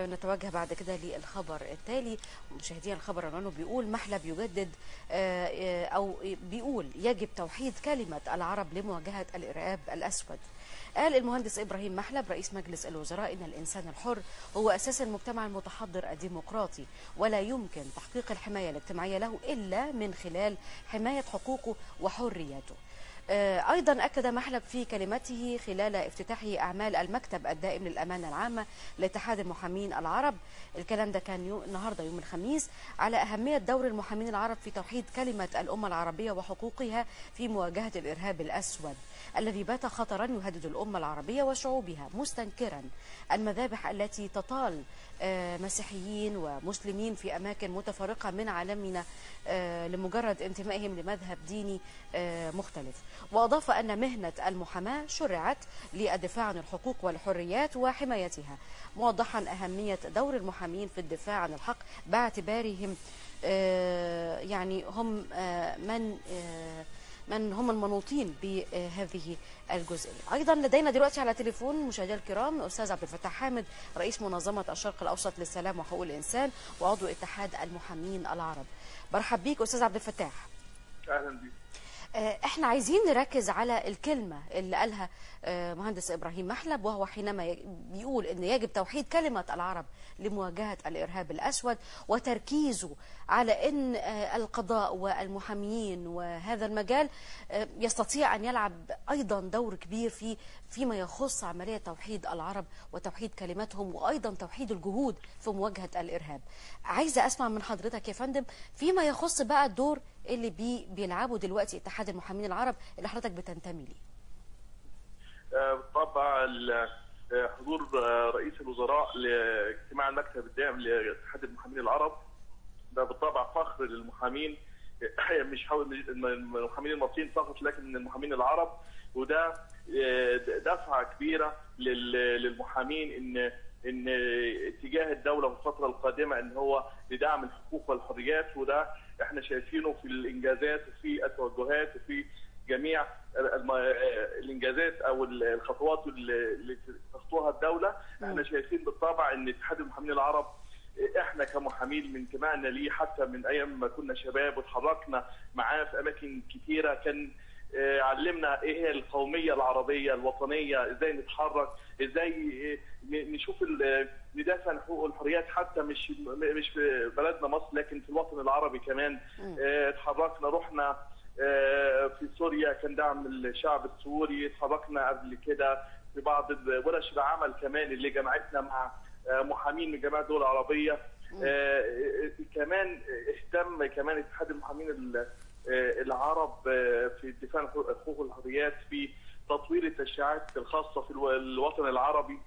ونتوجه بعد كده للخبر التالي مشاهدينا الخبر عنوانه بيقول محلب يجدد آه، آه، او بيقول يجب توحيد كلمه العرب لمواجهه الارهاب الاسود قال المهندس ابراهيم محلب رئيس مجلس الوزراء ان الانسان الحر هو اساس المجتمع المتحضر الديمقراطي ولا يمكن تحقيق الحمايه الاجتماعيه له الا من خلال حمايه حقوقه وحرياته آه، أيضا أكد محلب في كلمته خلال افتتاحه أعمال المكتب الدائم للأمانة العامة لاتحاد المحامين العرب الكلام ده كان يوم النهاردة يوم الخميس على أهمية دور المحامين العرب في توحيد كلمة الأمة العربية وحقوقها في مواجهة الإرهاب الأسود الذي بات خطرا يهدد الأمة العربية وشعوبها مستنكرا المذابح التي تطال آه، مسيحيين ومسلمين في أماكن متفرقة من عالمنا آه، لمجرد انتمائهم لمذهب ديني آه، مختلف وأضاف أن مهنة المحاماة شرعت للدفاع عن الحقوق والحريات وحمايتها موضحا أهمية دور المحامين في الدفاع عن الحق باعتبارهم آه، يعني هم آه، من آه، من هم المنوطين بهذه الجزئيه. ايضا لدينا دلوقتي على تليفون مشاهدينا الكرام استاذ عبد الفتاح حامد رئيس منظمه الشرق الاوسط للسلام وحقوق الانسان وعضو اتحاد المحامين العرب. برحب بيك استاذ عبد الفتاح. اهلا بيك آه، احنا عايزين نركز على الكلمة اللي قالها آه، مهندس إبراهيم محلب وهو حينما ي- بيقول أن يجب توحيد كلمة العرب لمواجهة الإرهاب الأسود وتركيزه على أن آه، القضاء والمحامين وهذا المجال آه، يستطيع أن يلعب أيضا دور كبير في فيما يخص عملية توحيد العرب وتوحيد كلماتهم وأيضا توحيد الجهود في مواجهة الإرهاب عايزة أسمع من حضرتك يا فندم فيما يخص بقى الدور اللي بي بيلعبه دلوقتي اتحاد المحامين العرب اللي حضرتك بتنتمي ليه آه، طبعا ال- آه، حضور آه، رئيس الوزراء لاجتماع المكتب الدائم لاتحاد المحامين العرب ده بالطبع فخر للمحامين آه، مش حول من المحامين المصريين فقط لكن من المحامين العرب وده آه، دفعه كبيره لل- للمحامين ان ان اتجاه الدوله في الفتره القادمه ان هو لدعم الحقوق والحريات وده احنا شايفينه في الانجازات وفي التوجهات وفي جميع الم- الانجازات او الخطوات اللي تخطوها الدوله احنا شايفين بالطبع ان اتحاد المحامين العرب احنا كمحامين من انتمائنا ليه حتى من ايام ما كنا شباب وتحركنا معاه في اماكن كتيره كان آه، علمنا ايه هي القوميه العربيه الوطنيه ازاي نتحرك ازاي آه، ن- نشوف ال- ندافع عن حقوق والحريات حتى مش مش في بلدنا مصر لكن في الوطن العربي كمان آه، اتحركنا رحنا آه، في سوريا كان دعم الشعب السوري اتحركنا قبل كده في بعض ورش العمل كمان اللي جمعتنا مع آه، محامين من جميع الدول العربيه آه، كمان اهتم كمان اتحاد المحامين ال- آه، العرب آه، في الدفاع عن الحقوق والحريات في تطوير التشريعات الخاصه في الو- الوطن العربي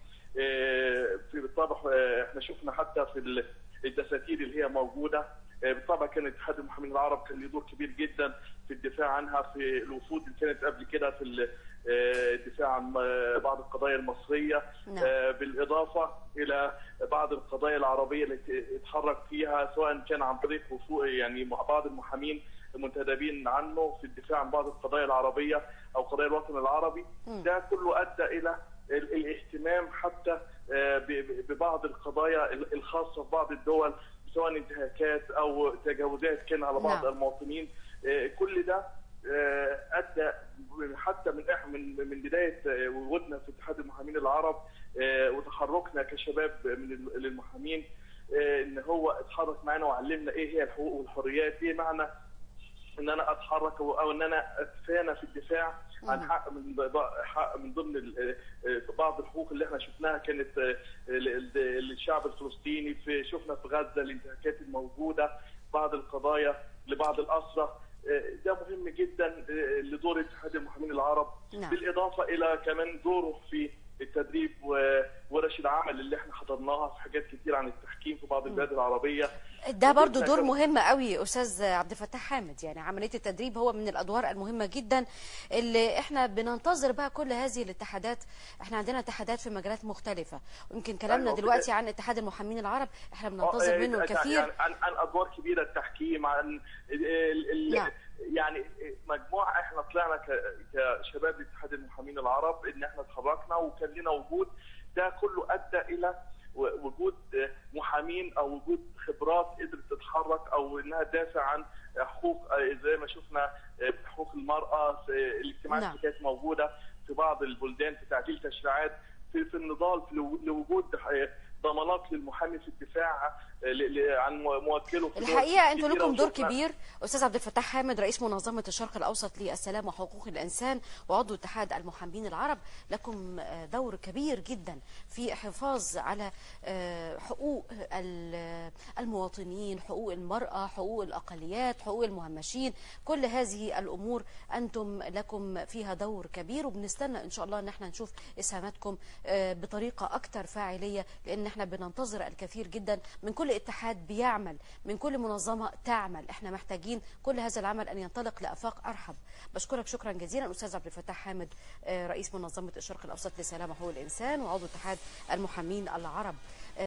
آه، في بالطبع آه، احنا شفنا حتى في ال- الدساتير اللي هي موجوده آه، بالطبع كان اتحاد المحامين العرب كان له دور كبير جدا في الدفاع عنها في الوفود اللي كانت قبل كده في ال- آه، الدفاع عن آه، بعض القضايا المصريه نعم. آه، بالاضافه الى بعض القضايا العربيه التي اتحرك فيها سواء كان عن طريق وفو- يعني مع بعض المحامين المنتدبين عنه في الدفاع عن بعض القضايا العربيه او قضايا الوطن العربي ده كله ادى الى ال- الاهتمام حتى آه، ب- ب- ببعض القضايا ال- الخاصه في بعض الدول سواء انتهاكات او تجاوزات كان على بعض نعم. المواطنين آه، كل ده آه، ادى حتى من إح- من من بدايه آه، وجودنا في اتحاد المحامين العرب آه، وتحركنا كشباب من ال- للمحامين آه، ان هو اتحرك معانا وعلمنا ايه هي الحقوق والحريات ايه معنى ان انا اتحرك او أو ان انا اتفانى في الدفاع عن حق من ض- حق من ضمن ال- آه، بعض الحقوق اللي احنا شفناها كانت آه، ل- ل- للشعب الفلسطيني في شفنا في غزه الانتهاكات الموجوده بعض القضايا لبعض الاسرى آه، ده مهم جدا آه، لدور اتحاد المحامين العرب نعم. بالاضافه الى كمان دوره في التدريب وورش العمل اللي احنا حضرناها في حاجات كتير عن التحكيم في بعض البلاد العربيه ده برضو دور مهم قوي استاذ عبد الفتاح حامد يعني عمليه التدريب هو من الادوار المهمه جدا اللي احنا بننتظر بقى كل هذه الاتحادات احنا عندنا اتحادات في مجالات مختلفه ويمكن كلامنا أيوة، دلوقتي عن اتحاد المحامين العرب احنا بننتظر آه، منه آه، الكثير يعني عن, عن ادوار كبيره التحكيم عن ال ال نعم. يعني مجموعه احنا طلعنا ك- كشباب اتحاد المحامين العرب ان احنا اتحركنا وكان لنا وجود ده كله ادى الى و- وجود محامين او وجود خبرات قدرت تتحرك او انها تدافع عن حقوق آه، زي ما شفنا آه، حقوق المراه في الاجتماعات نعم. اللي كانت موجوده في بعض البلدان في تعديل تشريعات في في النضال في لو- لوجود آه، ضمانات للمحامي في الدفاع آه، ل- ل- عن موكله في دول الحقيقه انتوا كتيرة لكم دور وشفنا- كبير استاذ عبد الفتاح حامد رئيس منظمه الشرق الاوسط للسلام وحقوق الانسان وعضو اتحاد المحامين العرب لكم آه، دور كبير جدا في الحفاظ على آه، حقوق ال- المواطنين حقوق المراه حقوق الاقليات حقوق المهمشين كل هذه الامور انتم لكم فيها دور كبير وبنستنى ان شاء الله ان احنا نشوف اسهاماتكم آه، بطريقه اكثر فاعليه لان احنا بننتظر الكثير جدا من كل اتحاد بيعمل من كل منظمه تعمل احنا محتاجين كل هذا العمل ان ينطلق لافاق ارحب بشكرك شكرا جزيلا استاذ عبد الفتاح حامد آه، رئيس منظمه الشرق الاوسط لسلام وحقوق الانسان وعضو اتحاد المحامين العرب